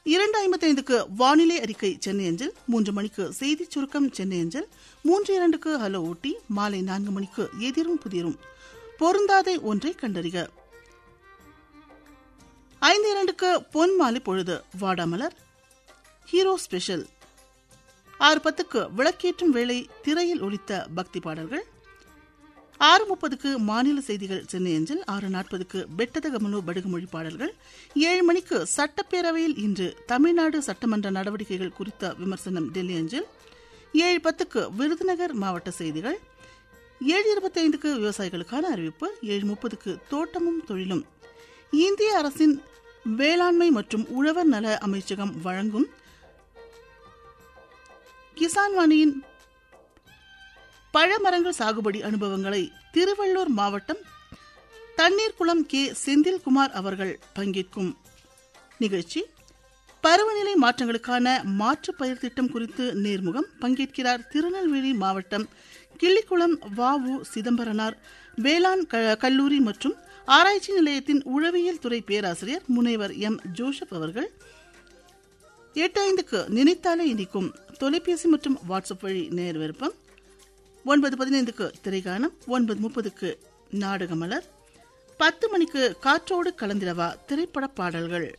இரண்டு ஐம்பத்தைந்துக்கு வானிலை அறிக்கை சென்னை அஞ்சல் மூன்று மணிக்கு செய்தி சுருக்கம் சென்னை அஞ்சல் மூன்று இரண்டுக்கு ஹலோ ஊட்டி மாலை நான்கு மணிக்கு எதிரும் புதிரும் பொருந்தாதை ஒன்றை கண்டறிக ஐந்து இரண்டுக்கு பொன் மாலை பொழுது வாடாமலர் ஹீரோ ஸ்பெஷல் ஆறு பத்துக்கு விளக்கேற்றும் வேளை திரையில் ஒலித்த பக்தி பாடல்கள் ஆறு முப்பதுக்கு மாநில செய்திகள் சென்னை அஞ்சல் ஆறு நாற்பதுக்கு பெட்டத கமனு படுகுமொழி பாடல்கள் ஏழு மணிக்கு சட்டப்பேரவையில் இன்று தமிழ்நாடு சட்டமன்ற நடவடிக்கைகள் குறித்த விமர்சனம் டெல்லி அஞ்சல் ஏழு பத்துக்கு விருதுநகர் மாவட்ட செய்திகள் ஏழு இருபத்தைந்துக்கு விவசாயிகளுக்கான அறிவிப்பு ஏழு முப்பதுக்கு தோட்டமும் தொழிலும் இந்திய அரசின் வேளாண்மை மற்றும் உழவர் நல அமைச்சகம் வழங்கும் கிசான் வாணியின் பழமரங்கள் சாகுபடி அனுபவங்களை திருவள்ளூர் மாவட்டம் தண்ணீர்குளம் கே செந்தில்குமார் அவர்கள் பங்கேற்கும் நிகழ்ச்சி பருவநிலை மாற்றங்களுக்கான மாற்று பயிர் திட்டம் குறித்து நேர்முகம் பங்கேற்கிறார் திருநெல்வேலி மாவட்டம் கிள்ளிக்குளம் வாவு சிதம்பரனார் வேளாண் கல்லூரி மற்றும் ஆராய்ச்சி நிலையத்தின் உழவியல் துறை பேராசிரியர் முனைவர் எம் ஜோசப் அவர்கள் எட்டு ஐந்துக்கு நினைத்தாலே இனிக்கும் தொலைபேசி மற்றும் வாட்ஸ்அப் வழி நேர் விருப்பம் ஒன்பது பதினைந்துக்கு திரைகானம் ஒன்பது முப்பதுக்கு நாடகமலர் பத்து மணிக்கு காற்றோடு கலந்திரவா திரைப்பட பாடல்கள்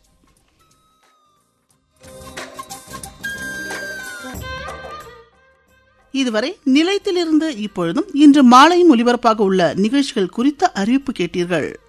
இதுவரை நிலையத்திலிருந்து இப்பொழுதும் இன்று மாலையும் ஒலிபரப்பாக உள்ள நிகழ்ச்சிகள் குறித்த அறிவிப்பு கேட்டீர்கள்